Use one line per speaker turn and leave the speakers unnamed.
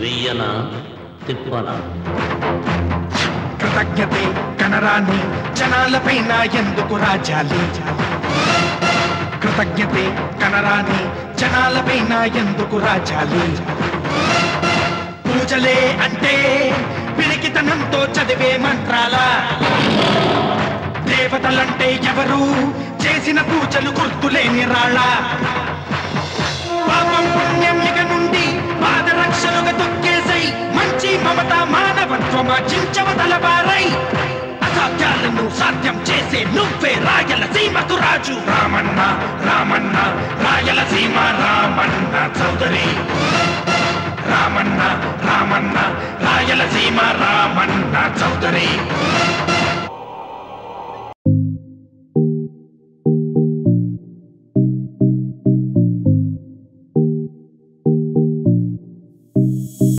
వెయ్యన తిప్పన
కృతజ్ఞతే కనరాని జనాలపైన ఎందుకు రాజాలి కృతజ్ఞతే కనరాని జనాలపైన ఎందుకు రాజాలి పూజలే అంటే పిరికితనంతో చదివే మంత్రాల దేవతలంటే ఎవరు చేసిన పూజలు గుర్తులేని రాళ్ళ పాపం పుణ్యం ఇక నుండి పాదరక్షలుగా తొక్కేసై మంచి మమత మానవత్వమా చించవ తలబారై అసాధ్యాలను సాధ్యం చేసే నువ్వే రాయలసీమకు రాజు రామన్న రామన్న రాయలసీమ రామన్న చౌదరి రామన్న రామన్న రాయలసీమ రామన్న